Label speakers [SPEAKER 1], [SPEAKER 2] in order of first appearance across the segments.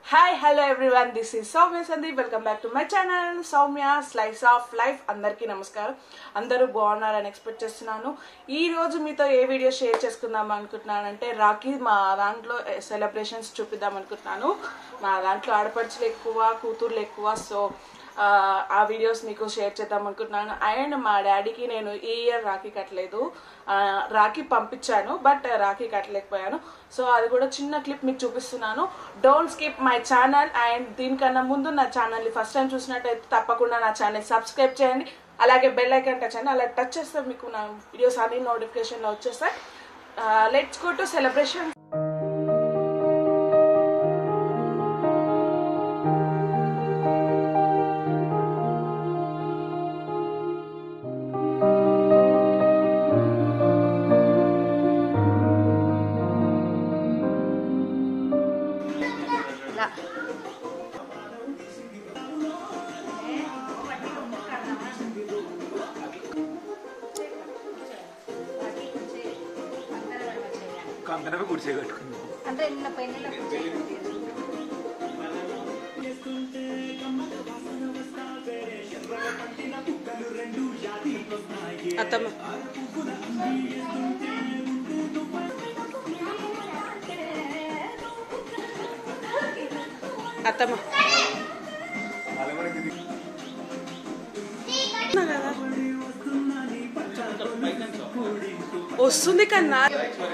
[SPEAKER 1] Hi hello everyone this is Soumya Sandeep welcome back to my channel Soumya slice of life అందరికీ నమస్కారం అందరూ బాగున్నారని expect చేస్తున్నాను ఈ రోజు మీతో ఏ వీడియో షేర్ చేసుకుందాం అనుకుంటున్నానంటే రాఖీ మా దాంట్లో సెలబ్రేషన్స్ చూపిద్దాం అనుకుంటున్నాను మా దాంట్లో ఆడపడుచులు ఎక్కువ కూతుర్లు ఎక్కువ సో ఆ, ఆ వీడియోస్ మీకు షేర్ చేద్దాం అనుకుంటున్నాను అండ్ మా డాడీకి నేను ఈ ఇయర్ రాఖీ కట్టలేదు ఆ, రాఖీ పంపించాను బట్ రాఖీ కట్టలేకపోయాను సో అది కూడా చిన్న క్లిప్ మీకు చూపిస్తున్నాను don't skip my channel and దీనికన్నా ముందు నా ఛానల్ని ఫస్ట్ టైం చూసినట్టయితే తప్పకుండా నా ఛానల్ సబ్స్క్రైబ్ చేయండి అలాగే బెల్ ఐకాన్ టచ్ చేయండి అలా టచ్ చేస్తే మీకు నా వీడియోస్ అన్ని నోటిఫికేషన్లో వచ్చేస్తాయి లెట్స్ గో టు సెలబ్రేషన్
[SPEAKER 2] ఇలా
[SPEAKER 3] కంకణమే కుర్చీ కట్టుకుంది
[SPEAKER 2] అంటే నిన్న పైన
[SPEAKER 1] అత్తమ్మ అత్తమ్మ కదా వస్తుంది కన్నా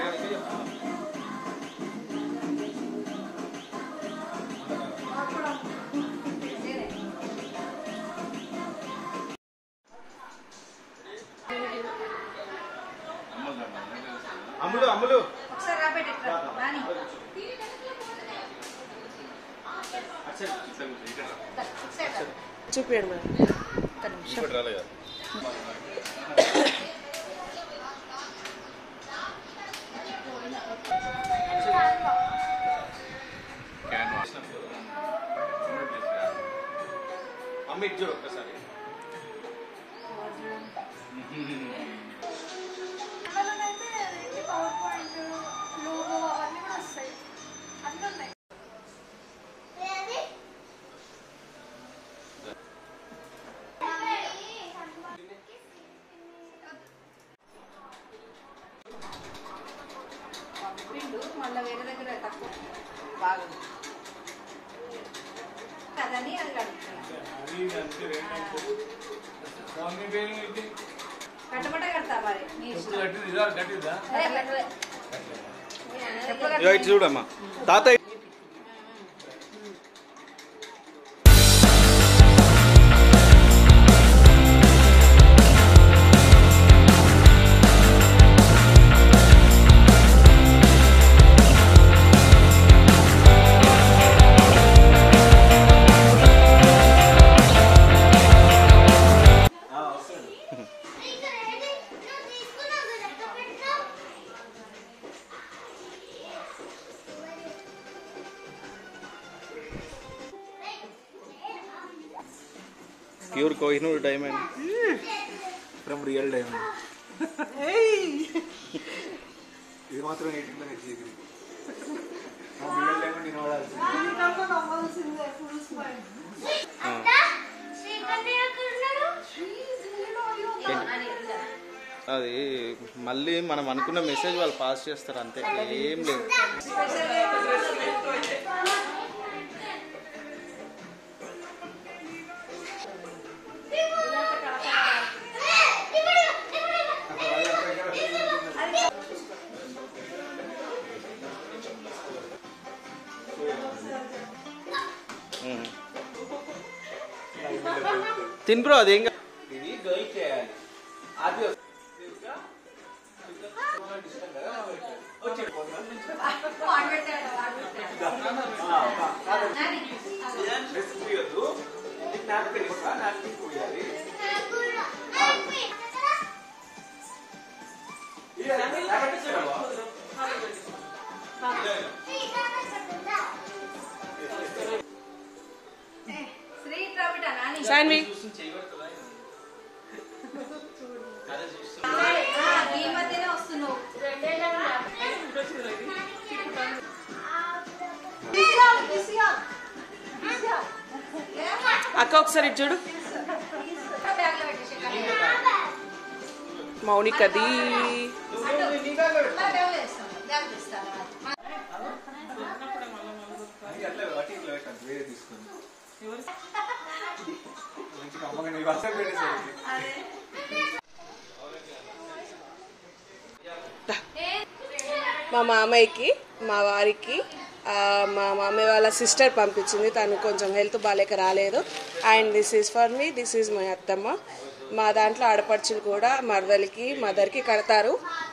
[SPEAKER 3] అమ్ములు అమ్ములు
[SPEAKER 2] ఒకసారి రాబెట్టి రాని ఒకసారి
[SPEAKER 1] చూపించండి మేడం
[SPEAKER 2] ఒక్క నిమిషం
[SPEAKER 3] అమ్మ ఇటు చూడు ఒక్కసారి
[SPEAKER 2] పంపిండు మళ్ళీ వేరే దగ్గర తక్కువ బాగుంది కదని అది కట్టబట్ట కడతా మరి నీ ఇష్టం. అదే కట్టలే.
[SPEAKER 3] ఇటు చూడమ్మా తాత pure Kohinoor diamond from real diamond ఇది మాత్రం ఎయిటీన్ మినిట్స్ రియల్ డైమండ్ వినవాడాల్సింది
[SPEAKER 2] అని ఇలా.
[SPEAKER 3] అది మళ్ళీ మనం అనుకున్న మెసేజ్ వాళ్ళు పాస్ చేస్తారు అంతే ఏం లేదు ఉమ్. తిన్ బ్రో అదేం కా- ఇది గర్ల్ చేయాలి అది
[SPEAKER 2] వాడు పెట్టాడు, వాడు పెట్టాడు. నాని, ఏ, శ్రీ ఇట్రా బిడ్డ, నాని.
[SPEAKER 1] సాన్వి
[SPEAKER 2] ఆ, ఈ మధ్యనే వస్తున్నావు
[SPEAKER 4] తీసుకురా, తీసుకురా.
[SPEAKER 1] అక్క ఒకసారి ఇటు చూడు మౌనికది మా మామయ్యకి మా వారికి ఆ, మా మామయ్య వాళ్ళ సిస్టర్ పంపించింది తను కొంచెం హెల్త్ బాగాలేక రాలేదు and this is for me this is my అత్తమ్మ మా దాంట్లో ఆడపడుచులు కూడా మరదలికి మదర్కి కడతారు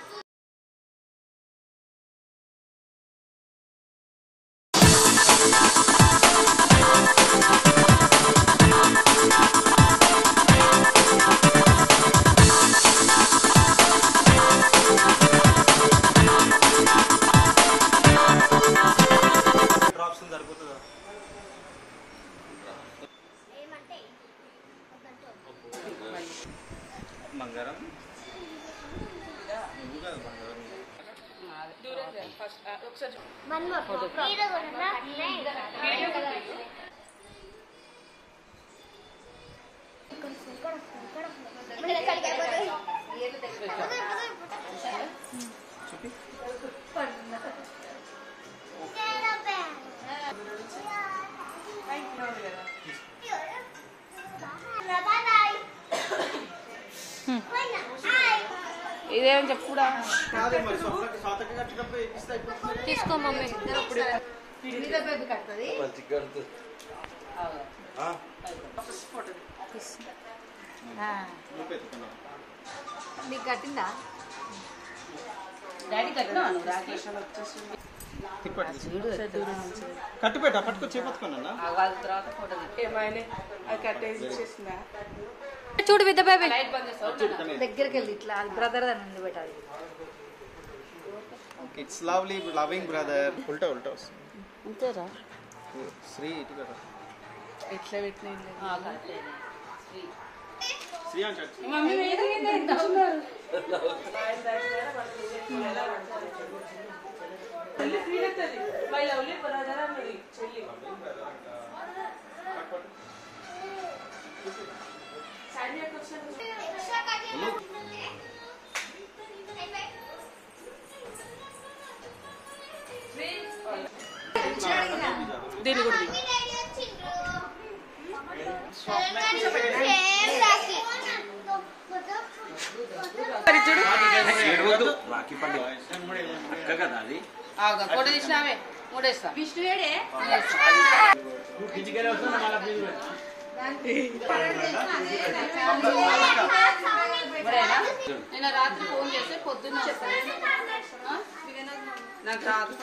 [SPEAKER 3] బంగారం నువ్వు కాదు బంగారం
[SPEAKER 2] ఇదేమని చెప్పుడా
[SPEAKER 3] కాదే మరి స్వర్ణకి స్వాతకి కట్టినప్పుడు ఇస్తే అయిపోతుంది
[SPEAKER 2] తీసుకో మమ్మీ
[SPEAKER 3] ఆ, నువ్వు పెట్టుకున్నావు
[SPEAKER 2] నీకు కట్టిందా
[SPEAKER 3] కట్టుపెట్ట పట్టుకో చేపట్టుకున్నా
[SPEAKER 1] ఏమైనా అది కట్టేసి ఇచ్చేసిందా
[SPEAKER 2] చూడు పెద్ద బేబీ దగ్గరికి వెళ్ళి ఇట్లా బ్రదర్ అని ఉంది పెట్టాలి
[SPEAKER 3] ఇట్స్ లవ్లీ లవింగ్ బ్రదర్ ఉల్టా ఉల్టా వస్తుంది
[SPEAKER 2] అంతేరా
[SPEAKER 3] శ్రీ ఇటు కదా
[SPEAKER 1] ఎట్లా పెట్టిన
[SPEAKER 3] శ్రీ అంటే
[SPEAKER 1] చెల్లి ఫీల్ అవుతుంది మై లవ్లీ బ్రదర్ అన్నది చెల్లి శాండీ అక్క వచ్చారు దీన్ని కూడా తీ. ఒకసారి చూడు
[SPEAKER 2] ఫోటో తీసినావే మూడేస్తా విష్ణు ఏడే నిన్న రాత్రి ఫోన్ చేస్తే పొద్దున్న ఆ? నాకు రాదు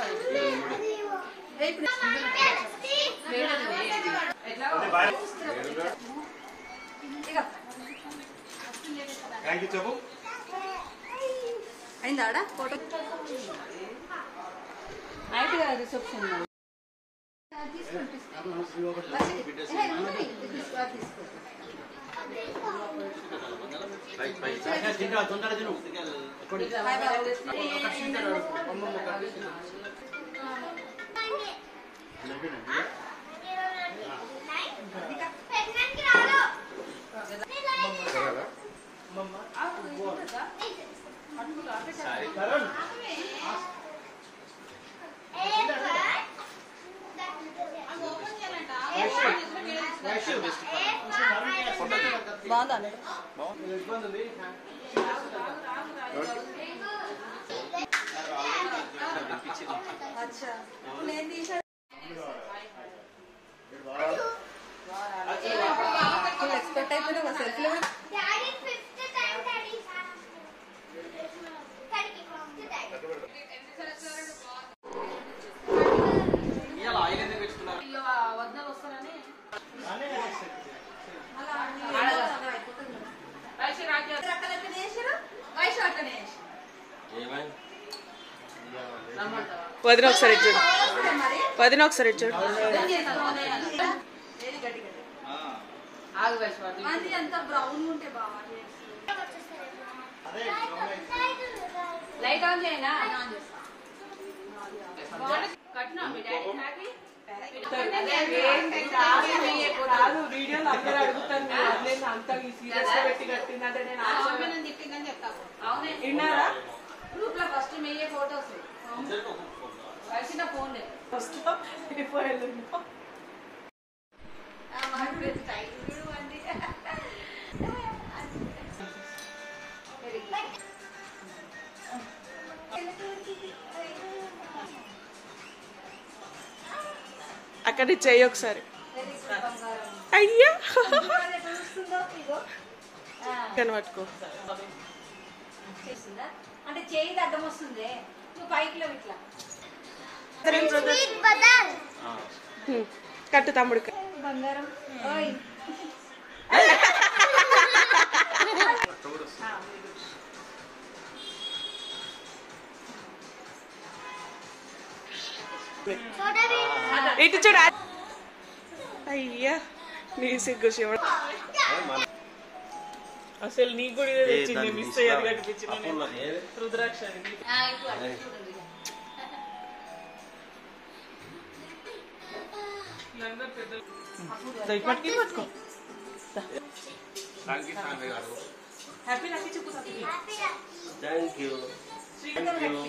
[SPEAKER 2] ఎట్లా
[SPEAKER 3] చెప్పు
[SPEAKER 2] అయిందా ఆడ ఫోటో నైట్ కదా రిసెప్షన్ బాగుందా ఎక్స్పెక్ట్ అయిపోయినా సెల్ఫీలో కూడా
[SPEAKER 4] Daddy, fifth time, Daddy. Daddy, fifth time.
[SPEAKER 2] వద్ద వస్తారని
[SPEAKER 1] వదిన ఒకసారి ఇటు చూడు వదిన ఒకసారి ఇటు చూడు
[SPEAKER 2] ఆగు వైశ్వాడు
[SPEAKER 4] అది అంత బ్రౌన్ ఉంటే బాగా
[SPEAKER 2] లైట్ ఆన్ చేయనా కట్టినా మీ డాడీ హ్యాపీ
[SPEAKER 1] అడుగుతారు ఏంటి కాదు, కాదు వీడియోలు అందరూ అడుగుతారు మీరు వదిలేసి అంత సీరియస్ గా పెట్టి కట్టిందంటే నేను ఆశ్చర్య-
[SPEAKER 2] అవునే
[SPEAKER 1] విన్నారా
[SPEAKER 2] గ్రూప్ లో ఫస్ట్ మెయ్యే ఫోటోస్ కలిసిన ఫోన్
[SPEAKER 1] వస్తాం వెళ్ళిపోయాను అక్కడ చెయ్యి ఒకసారి అయ్యా కనబట్టుకో
[SPEAKER 2] చేస్తుందా అంటే చేయి అడ్డం వస్తుంది నువ్వు పైకి లో ఇట్లా
[SPEAKER 4] Sweet badal.
[SPEAKER 1] హ్మ్. కట్టు తమ్ముడికి
[SPEAKER 2] బంగారం ఓయ్
[SPEAKER 4] Soda bean.
[SPEAKER 1] ఇటు చూడు అయ్యా నీ సిగ్గు శివుడు అసలు నీ కూడా ఇదే తెచ్చింది మిస్ అయ్యారు కనిపించింది నేను. రుద్రాక్ష అది.
[SPEAKER 2] ఆ, ఇప్పుడు అటు చూడండి
[SPEAKER 1] దా, ఇటు పట్టుకో, ఇటు పట్టుకో హ్యాపీ నాకు చెప్పు తమ్ముడికి.
[SPEAKER 3] థ్యాంక్ యూ థ్యాంక్ యూ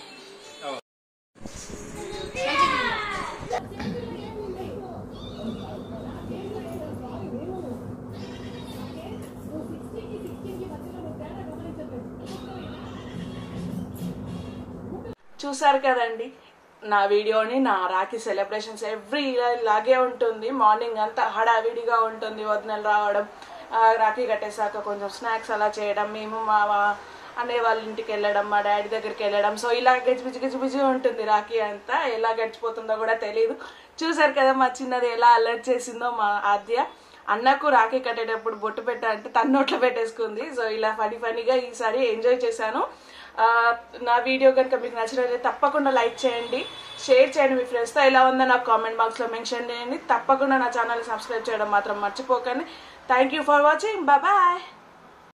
[SPEAKER 1] చూసారు కదండి నా వీడియోని నా రాఖీ సెలబ్రేషన్స్ ఎవ్రీ ఇయర్ ఇలాగే ఉంటుంది మార్నింగ్ అంతా హడావిడిగా ఉంటుంది వదినలు రావడం ఆ, రాఖీ కట్టేశాక కొంచెం స్నాక్స్ అలా చేయడం మేము మా మా అన్నయ్య వాళ్ళ ఇంటికి వెళ్ళడం మా డాడీ దగ్గరికి వెళ్ళడం సో ఇలా గజిబిజి గజిబిజి ఉంటుంది రాఖీ అంతా ఎలా గడిచిపోతుందో కూడా తెలియదు చూసారు కదా మా చిన్నది ఎలా అలర్ట్ చేసిందో మా ఆద్య అన్నకు రాఖీ కట్టేటప్పుడు బొట్టు పెట్టా అంటే తన నోట్లో పెట్టేసుకుంది సో ఇలా ఫనీ ఫనీగా ఈసారి ఎంజాయ్ చేశాను ఆ, నా వీడియో కనుక మీకు నచ్చినట్లయితే తప్పకుండా లైక్ చేయండి షేర్ చేయండి మీ ఫ్రెండ్స్తో ఎలా ఉందో నాకు కామెంట్ బాక్స్లో మెన్షన్ చేయండి తప్పకుండా నా ఛానల్ సబ్స్క్రైబ్ చేయడం మాత్రం మర్చిపోకండి thank you for watching bye